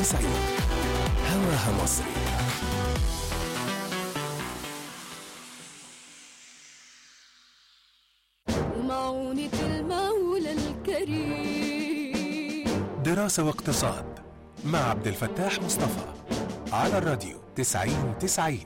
90 هواها مصري ومعونة المولى الكريم دراسة واقتصاد مع عبد الفتاح مصطفى على الراديو 90 90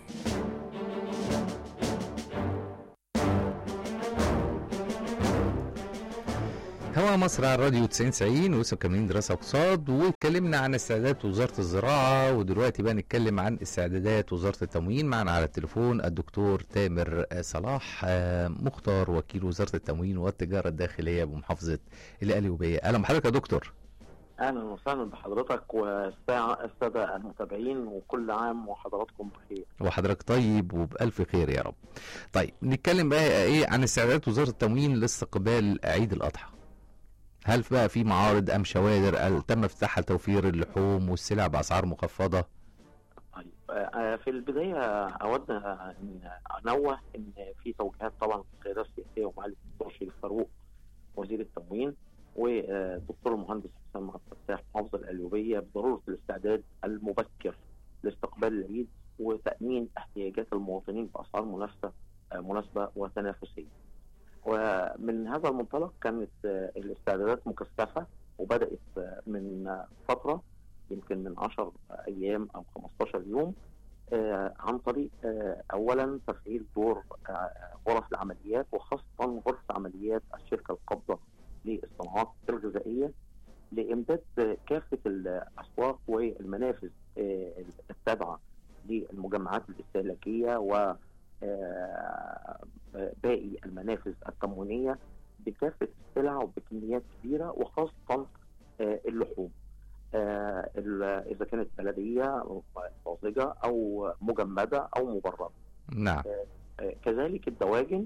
هوا مصر على الراديو 90 90 ولسه مكملين دراسه اقتصاد واتكلمنا عن استعدادات وزاره الزراعه ودلوقتي بقى نتكلم عن استعدادات وزاره التموين معنا على التليفون الدكتور تامر صلاح آه، مختار وكيل وزاره التموين والتجاره الداخليه بمحافظه القليوبيه اهلا بحضرتك يا دكتور اهلا وسهلا بحضرتك والساعة السادة المتابعين وكل عام وحضراتكم بخير. وحضرتك طيب وبألف خير يا رب طيب نتكلم بقى ايه عن استعدادات وزاره التموين لاستقبال عيد الاضحى هل بقى في معارض ام شوادر هل تم افتتاحها لتوفير اللحوم والسلع باسعار مخفضه طيب آه، في البداية أود أن أنوه أن في توجيهات طبعا في القيادة السياسية ومعالي الدكتور شريف فاروق وزير التموين والدكتور المهندس حسام عبد الفتاح محافظ القليوبية بضرورة الاستعداد المبكر لاستقبال العيد وتأمين احتياجات المواطنين بأسعار منافسة آه، مناسبة وتنافسية. ومن هذا المنطلق كانت آه، الاستعدادات مكثفة وبدأت آه، من آه، فترة يمكن من 10 أيام أو 15 يوم آه، عن طريق آه، أولا تفعيل دور آه، غرف العمليات وخاصة غرفة عمليات الشركة القابضة للصناعات الغذائية لإمداد آه، كافة الأسواق والمنافذ آه، التابعة للمجمعات الاستهلاكية و آه، باقي المنافذ التموينية بكافة السلع وبكميات كبيرة وخاصة آه، اللحوم آه، ال- إذا كانت بلدية طازجة أو مجمدة أو مبردة نعم آه، كذلك الدواجن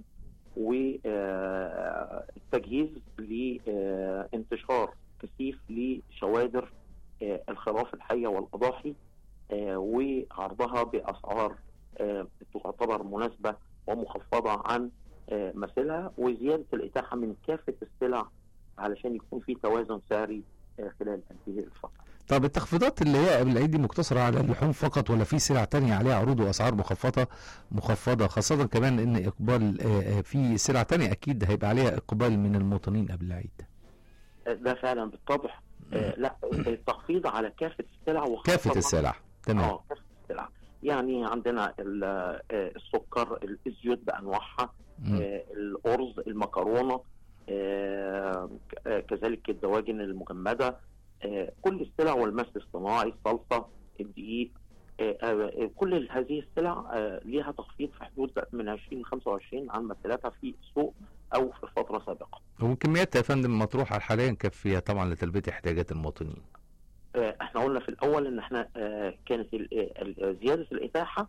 والتجهيز لانتشار كثيف لشوادر آه، الخراف الحية والأضاحي آه، وعرضها بأسعار آه، تعتبر مناسبة ومخفضة عن آه، مثلها وزيادة الإتاحة من كافة السلع علشان يكون في توازن سعري آه، خلال هذه الفترة طب التخفيضات اللي هي قبل العيد دي مقتصرة على اللحوم فقط ولا في سلع تانية عليها عروض وأسعار مخفضة مخفضة خاصة كمان إن إقبال آه، آه، في سلع تانية أكيد هيبقى عليها إقبال من المواطنين قبل العيد آه، ده فعلا بالطبع آه، لا التخفيض على كافة السلع وخاصة كافة السلع تمام اه كافة السلع يعني عندنا ال- آه، السكر الزيوت بانواعها مم. آه، الارز المكرونه آه، ك- آه، كذلك الدواجن المجمده آه، كل السلع والمس الصناعي الصلصه الدقيق آه، آه، كل هذه السلع آه، ليها تخفيض في حدود من 20 ل 25 عن مثيلاتها في السوق او في فتره سابقه. وكميات يا فندم مطروحة حاليا كافية طبعا لتلبية احتياجات المواطنين آه، احنا قلنا في الاول ان احنا آه، كانت ال- ال- زياده الاتاحه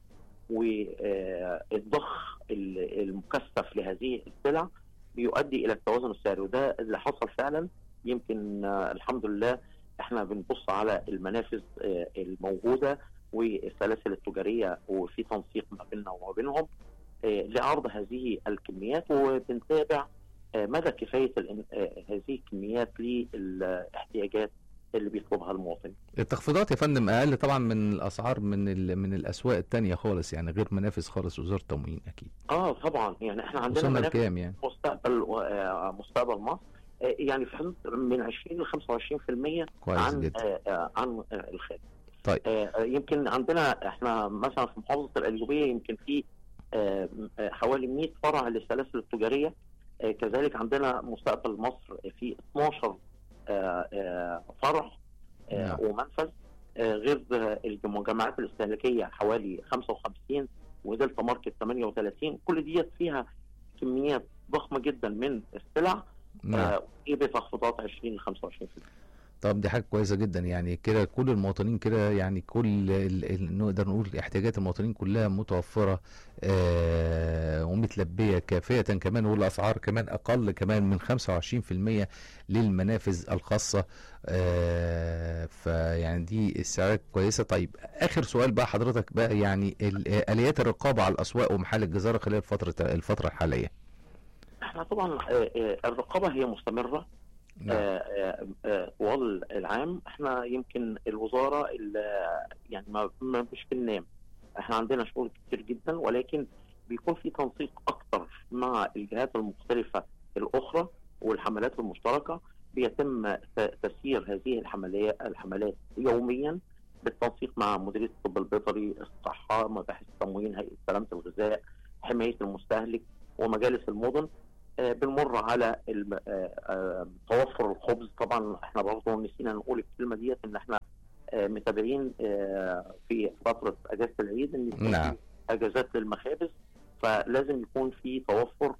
والضخ المكثف لهذه السلع بيؤدي الى التوازن السعري وده اللي حصل فعلا يمكن آه، الحمد لله احنا بنبص على المنافذ آه، الموجوده والسلاسل التجاريه وفي تنسيق ما بيننا وما بينهم آه، لعرض هذه الكميات وبنتابع آه، مدى كفايه الإن- آه، هذه الكميات للاحتياجات اللي بيطلبها المواطن التخفيضات يا فندم أقل طبعا من الأسعار من ال- من الأسواق التانية خالص يعني غير منافذ خالص وزارة التموين أكيد اه طبعا يعني احنا عندنا وصلنا منافذ لكام يعني مستقبل آه، مستقبل مصر آه، يعني في حدود من 20 ل 25% كويس عن جدا آه، آه، عن آه، الخارج طيب. آه، آه، يمكن عندنا احنا مثلا في محافظه القليوبيه يمكن في آه، آه، حوالي 100 فرع للسلاسل التجاريه آه، كذلك عندنا مستقبل مصر في 12 آه، آه، فرع آه، نعم. ومنفذ آه، غير آه، المجمعات الاستهلاكيه حوالي 55 ودلتا ماركت 38 كل ديت فيها كميات ضخمه جدا من السلع نعم آه، ودي بتخفيضات 20 ل 25% طب دي حاجة كويسة جدا يعني كده كل المواطنين كده يعني كل ال- ال- نقدر نقول احتياجات المواطنين كلها متوفرة آه ومتلبية كافية كمان والأسعار كمان أقل كمان من 25% للمنافذ الخاصة آه فيعني دي السعرات كويسة طيب آخر سؤال بقى حضرتك بقى يعني ال- آليات الرقابة على الأسواق ومحال الجزارة خلال فترة الفترة الحالية احنا طبعا آه، آه، الرقابه هي مستمره نعم. آه، آه، آه، طوال العام احنا يمكن الوزاره اللي يعني ما ما- مش بننام احنا عندنا شغل كتير جدا ولكن بيكون في تنسيق اكتر مع الجهات المختلفه الاخرى والحملات المشتركه بيتم ت- تسيير هذه الحملات الحملات يوميا بالتنسيق مع مديريه الطب البيطري الصحه مباحث التموين هيئه سلامه الغذاء حمايه المستهلك ومجالس المدن آه، بنمر على الم- آه، آه، توفر الخبز طبعا احنا برضه نسينا نقول الكلمه ديت ان احنا آه، متابعين آه، في فتره اجازه العيد ان يكون نعم. في اجازات للمخابز فلازم يكون في توفر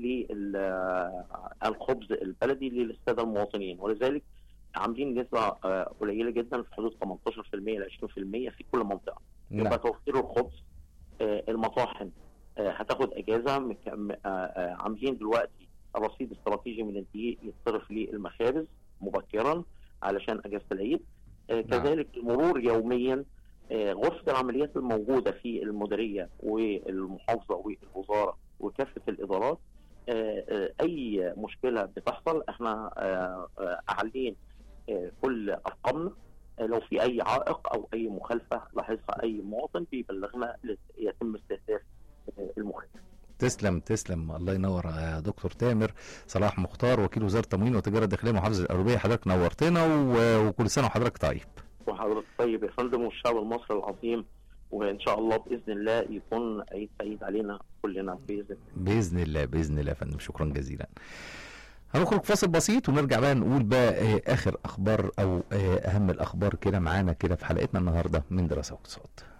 للخبز البلدي للساده المواطنين ولذلك عاملين نسبه آه، قليله جدا في حدود 18% ل 20% في كل منطقه يبقى نعم توفير الخبز آه، المطاحن آه، هتاخد اجازه مك- م- آه، آه، عاملين دلوقتي رصيد استراتيجي من الدقيق يتصرف للمخابز مبكرا علشان اجازه العيد آه، نعم. كذلك المرور يوميا آه، غرفه العمليات الموجوده في المديريه والمحافظه والوزاره وكافه الادارات آه، آه، اي مشكله بتحصل احنا آه، آه، اعلين آه، كل ارقامنا آه، لو في اي عائق او اي مخالفه لاحظها اي مواطن بيبلغنا لت- يتم استهداف آه، المخالف تسلم تسلم الله ينور يا دكتور تامر صلاح مختار وكيل وزاره التموين والتجاره الداخليه محافظه القلوبيه حضرتك نورتنا و- وكل سنه وحضرتك طيب وحضرتك طيب يا فندم والشعب المصري العظيم وان شاء الله باذن الله يكون عيد سعيد علينا كلنا باذن الله باذن الله باذن الله يا فندم شكرا جزيلا هنخرج فاصل بسيط ونرجع بقى نقول بقى آه، اخر اخبار او آه، اهم الاخبار كده معانا كده في حلقتنا النهارده من دراسه واقتصاد